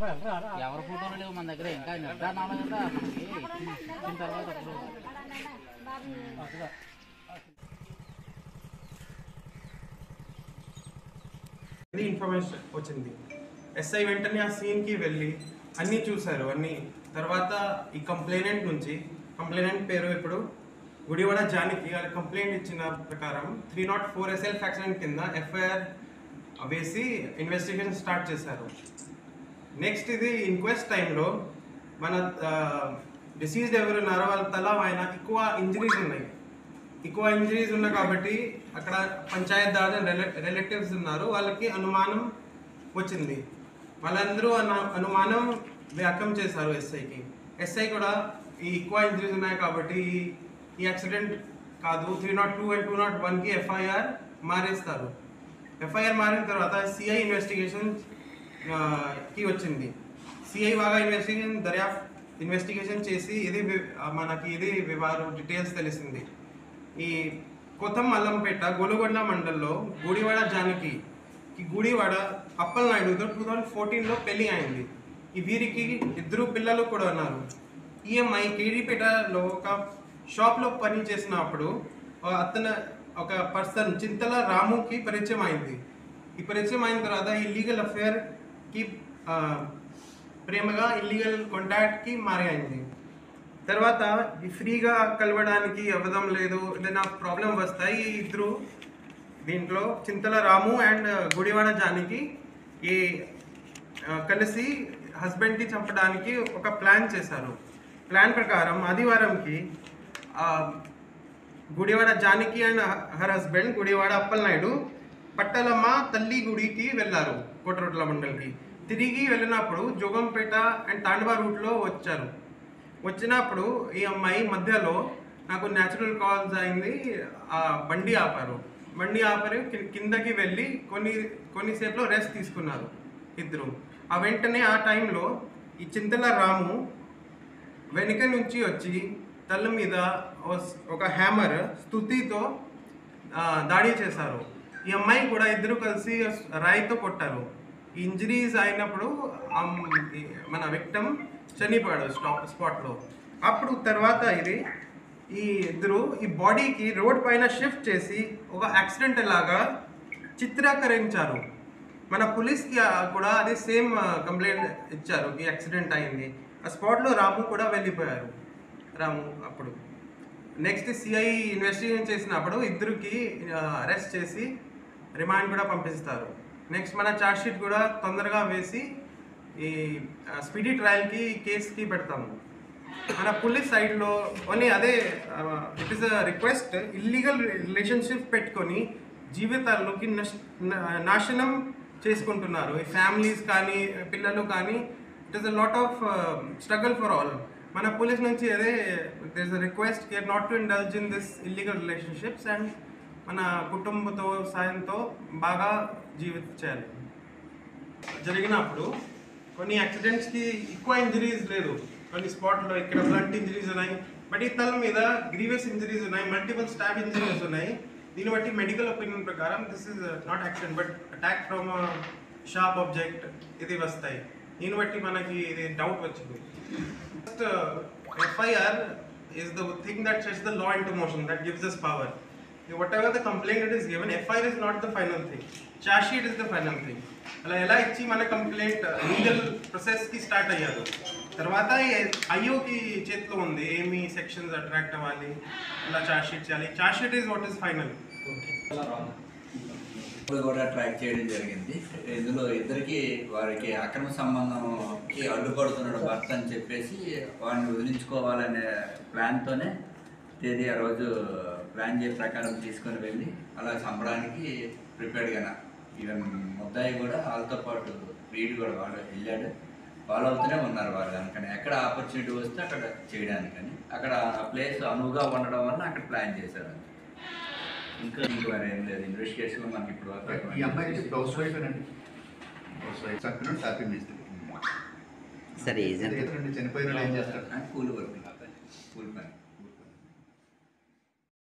ఎవరి ఫోటోలు లేవు మన దగ్గర ఇంకా నిర్ధారణ అవ్వలేదు కదా మనకి ఇచ్చిన తర్వాత అప్పుడు ఇది ఇన్ఫర్మేషన్ వచ్చింది ఎస్ఐ వెంటనే ఆ సీన్కి వెళ్ళి అన్నీ చూశారు అన్నీ తర్వాత ఈ కంప్లైనెంట్ నుంచి కంప్లైనెంట్ పేరు ఇప్పుడు గుడివాడ జానికి వాళ్ళ కంప్లైంట్ ఇచ్చిన ప్రకారం three nought four SL accident కింద ఎఫ్ఐఆర్ వేసి ఇన్వెస్టిగేషన్ స్టార్ట్ చేశారు నెక్స్ట్ ఇది ఇంక్వెస్ట్ టైంలో మన డిసీజ్డ్ ఎవరు ఉన్నారో వాళ్ళ తల ఆయన ఎక్కువ ఇంజరీస్ ఉన్నాయి ఎక్కువ ఇంజరీస్ ఉన్నాయి కాబట్టి అక్కడ పంచాయత్ దాదా రిలేటివ్స్ ఉన్నారు వాళ్ళకి అనుమానం వచ్చింది వాళ్ళందరూ అను అనుమానం వ్యాఖ్యం చేశారు ఎస్ఐకి ఎస్ఐ కూడా ఈ ఎక్కువ ఇంజరీస్ ఉన్నాయి కాబట్టి ఈ- ఈ యాక్సిడెంట్ కాదు three nought two and two nought వన్కి ఎఫ్ఐఆర్ మారేస్తారు ఎఫ్ఐఆర్ మారిన తర్వాత సిఐ ఇన్వెస్టిగేషన్ కి వచ్చింది సిఐ బాగా ఇన్వెస్టిగేషన్ దర్యాఫ్ ఇన్వెస్టిగేషన్ చేసి ఇది వి- ఆ, మనకి ఇది వివారు డీటెయిల్స్ తెలిసింది ఈ కొత్తం మల్లంపేట గోలుగొండ మండల్లో గుడివాడ జానకి ఈ గుడివాడ అప్పల్ నాయుడుతో టూ థౌజండ్ ఫోర్టీన్లో పెళ్లి అయింది ఈ వీరికి ఇద్దరు పిల్లలు కూడా ఉన్నారు ఈఎంఐ కేడీపేటలో ఒక షాప్లో పని చేసినప్పుడు ఆ అతను ఒక పర్సన్ చింతల రాముకి పరిచయం అయింది ఈ పరిచయం అయిన తర్వాత ఇల్లీగల్ అఫేర్కి ప్రేమగా ఇల్లీగల్ కాంటాక్ట్కి మారి అయింది తర్వాత ఈ ఫ్రీగా కలవడానికి అవ్వడం లేదు ఏదైనా ప్రాబ్లం వస్తాయి ఈ ఇద్దరు దీంట్లో చింతల రాము అండ్ గుడివాడ జానికి ఈ ఆ, కలిసి హస్బెండ్ని చంపడానికి ఒక ప్లాన్ చేశారు ప్లాన్ ప్రకారం ఆదివారంకి ఆ, Gudivada Janaki and her husband Gudivada Appalanaidu Pattalamma తల్లి గుడికి వెళ్ళారు కోటరోట్ల మండలికి తిరిగి వెళ్ళినప్పుడు జోగంపేట అండ్ తాండవ రూట్లో వచ్చారు వచ్చినప్పుడు ఈ అమ్మాయి మధ్యలో నాకు న్యాచురల్ కాల్స్ అయింది ఆ బండి ఆపారు బండి ఆపరి కి- కిందకి వెళ్ళి కొన్ని కొన్నిసేపులో రెస్ట్ తీసుకున్నారు ఇద్దరు ఆ వెంటనే ఆ టైంలో ఈ చింతల రాము వెనుక నుంచి వచ్చి తల మీద ఓ- ఒక హ్యామర్ స్థుతితో ఆ, దాడి చేశారు ఈ అమ్మాయి కూడా ఇద్దరు కలిసి రాయితో కొట్టారు ఈ ఇంజరీస్ అయినప్పుడు అమ్- ఈ మన విక్టమ్ చనిపోయాడు స్టాప్ స్పాట్లో అప్పుడు తర్వాత ఇది ఈ ఇద్దరు ఈ బాడీకి రోడ్ పైన షిఫ్ట్ చేసి ఒక యాక్సిడెంట్ లాగా చిత్రీకరించారు మన పోలీస్కి ఆ, కూడా అదే సేమ్ కంప్లైంట్ ఇచ్చారు ఈ యాక్సిడెంట్ అయింది ఆ స్పాట్లో రాము కూడా వెళ్ళిపోయారు రాము అప్పుడు నెక్స్ట్ సిఐ ఇన్వెస్టిగేషన్ చేసినప్పుడు ఇద్దరికి అరెస్ట్ చేసి రిమాండ్ కూడా పంపిస్తారు నెక్స్ట్ మన ఛార్జ్ షీట్ కూడా తొందరగా వేసి ఈ స్పీడీ ట్రయల్కి కేసుకి పెడతాము మన పోలీస్ సైడ్లో ఓన్లీ అదే it is a request illegal relationship పెట్టుకొని జీవితాల్లోకి నష్ నా- నాశనం చేసుకుంటున్నారు ఈ ఫ్యామిలీస్ కానీ పిల్లలు కానీ it is a lot of struggle for all మన పోలీస్ నుంచి అదే there is a request care not to indulge in this illegal relationships and మన కుటుంబంతో సాయంతో బాగా జీవించాలి జరిగినప్పుడు కొన్ని యాక్సిడెంట్స్కి ఎక్కువ ఇంజరీస్ లేదు కొన్ని స్పాట్లో ఇక్కడ బ్లంట్ ఇంజరీస్ ఉన్నాయి బట్ ఈ తల మీద గ్రీవియస్ ఇంజరీస్ ఉన్నాయి మల్టిపుల్ స్టాబ్ ఇంజరీస్ ఉన్నాయి దీన్ని బట్టి మెడికల్ ఒపీనియన్ ప్రకారం this is not accident but attack from sharp object ఇది వస్తాయి దీన్ని బట్టి మనకి ఇది డౌట్ వచ్చింది first FIR is the thing that sets the law into motion, that gives us power. Whatever the complaint it is given, FIR is not the final thing. Charge sheet is the final thing. అలా ఎలా ఇచ్చి మన complaint legal ప్రాసెస్కి start అయ్యారు తర్వాత ఐఓకి చేతిలో ఉంది ఏమి sections attract అవ్వాలి ఎలా చార్జ్ షీట్ చేయాలి charge sheet is what is final ఇప్పుడు కూడా ట్రాక్ చేయడం జరిగింది ఇందులో ఇద్దరికి వారికి అక్రమ సంబంధంకి అడ్డుపడుతున్నాడు భర్త అని చెప్పేసి వాడిని వదిలించుకోవాలనే ప్లాన్తోనే తేదీ ఆ రోజు ప్లాన్ చేసే ప్రకారం తీసుకొని వెళ్ళి అలా చంపడానికి ప్రిపేర్డ్గా ఈవెన్ ముద్దాయి కూడా వాళ్ళతో పాటు వీడు కూడా వాళ్ళు వెళ్ళాడు ఫాలో అవుతూనే ఉన్నారు వాళ్ళు అందుకని ఎక్కడ ఆపర్చునిటీ వస్తే అక్కడ చేయడానికని అక్కడ ఆ ప్లేస్ అనువుగా ఉండడం వల్ల అక్కడ ప్లాన్ చేశారు ఇంకా ఇంక మరి ఏం లేదు ఇన్వెస్టిగేషన్ మనకి ఇప్పుడు వరకు ఈ అమ్మాయి హౌస్ వైఫ్ అండి హౌస్ వైఫ్ చంపినాడు హ్యాపీ మిస్త్రి సరే ఏజెంట్ ఇతరుడు చనిపోయినాడు ఏం చేస్తాడు కూలి వర్క్